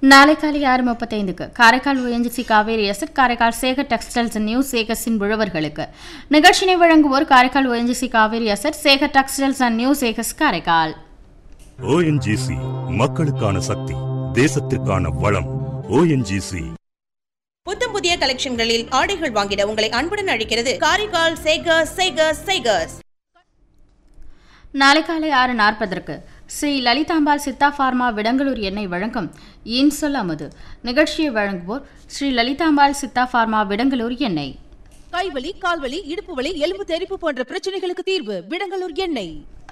நாளை காலை ஆறு முப்பத்தைந்துக்கு Karaikal ONGC Cauvery asset Karaikal Sekar textiles new சேகஸின் உழவர்களுக்கு நிகழ்ச்சினை வழங்குவோர் Karaikal ONGC Cauvery asset Sekar textiles and new சேகஸ் காரைக்கால் ஓஎன்ஜிசி மக்களுக்கான சக்தி தேசத்திற்கான வளம் ஓஎன்ஜிசி புத்தம் புதிய கலெக்ஷன்களில் ஆடைகள் வாங்கிட உங்களை அன்புடன் அழைக்கிறது காரைக்கால் சேகர்ஸ் சேகர்ஸ் சேகர்ஸ் நாளை காலை ஆறு நாற்பதற்கு ஸ்ரீ லலிதாம்பாள் சித்தா ஃபார்மா விடங்களூர் எண்ணெய் வழங்கும் இன்சொல் அமுது நிகழ்ச்சியை வழங்குவோர் ஸ்ரீ லலிதாம்பாள் சித்தா ஃபார்மா விடங்களூர் எண்ணெய் கைவலி கால்வலி இடுப்பு வலி எலும்பு தெறிப்பு போன்ற பிரச்சனைகளுக்கு தீர்வு விடங்கலூர் எண்ணெய்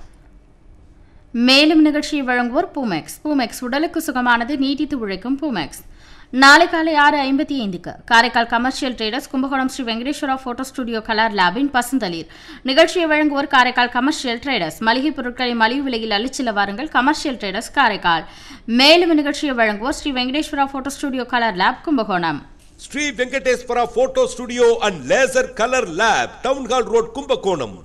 மேலும் நிகழ்ச்சியை வழங்குவோர் பூமெக்ஸ் பூமெக்ஸ் உடலுக்கு சுகமானது நீட்டித்து உழைக்கும் பூமெக்ஸ் நாளை காலை ஆறு ஐம்பத்தி ஐந்துக்கு Karaikal commercial traders Kumbakonam Sri Venkateswara photo studio colour லேபின் பசுந்தளிர் நிகழ்ச்சியை வழங்குவோர் காரைக்கால் கமர்ஷியல் ட்ரேடர்ஸ் மளிகை பொருட்களை மலிவு விலையில் அள்ளிச்செல்ல வாருங்கள் கமர்ஷியல் ட்ரேடர்ஸ் காரைக்கால் மேலும் நிகழ்ச்சியை வழங்குவோர் Sri Venkateswara photo studio colour lab Kumbakonam Sri Venkateswara photo studio and laser colour lab town hall road Kumbakonam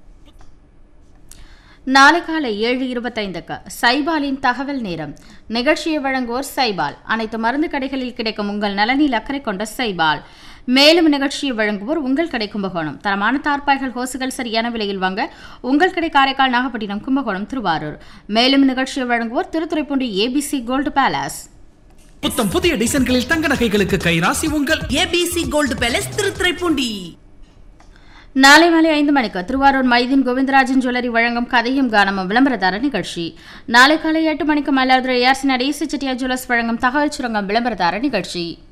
நாளை காலை ஏழு இருபத்தைந்துக்கு சைபாலின் தகவல் நேரம் நிகழ்ச்சியை வழங்குவோர் சைபால் அனைத்து மருந்து கடைகளில் கிடைக்கும் உங்கள் நலனில் அக்கறை கொண்ட சைபால் மேலும் நிகழ்ச்சியை வழங்குவோர் உங்கள் கடை கும்பகோணம் தரமான தார்பாய்கள் ஹோசுகள் சரியான விலையில் வாங்க உங்கள் கடை காரைக்கால் நாகப்பட்டினம் கும்பகோணம் திருவாரூர் மேலும் நிகழ்ச்சியை வழங்குவோர் திருத்துறைப்பூண்டி ஏபிசி கோல்டு பேலஸ் புத்தம் புதிய டிசைன்களில் தங்க நகைகளுக்கு கைராசி உங்கள் ஏபிசி கோல்டு பேலஸ் திருத்துறைப்பூண்டி நாளை மாலை ஐந்து மணிக்கு திருவாரூர் மைதீன் கோவிந்தராஜன் ஜுவல்லரி வழங்கும் கதையும் கானமும் விளம்பரதார நிகழ்ச்சி நாளை காலை எட்டு மணிக்கு மயிலாடுதுறை ஏஆர்சி நடேசி செட்டியார் ஜுவல்லர்ஸ் வழங்கும் தகவல் சுரங்கம் விளம்பரதார நிகழ்ச்சி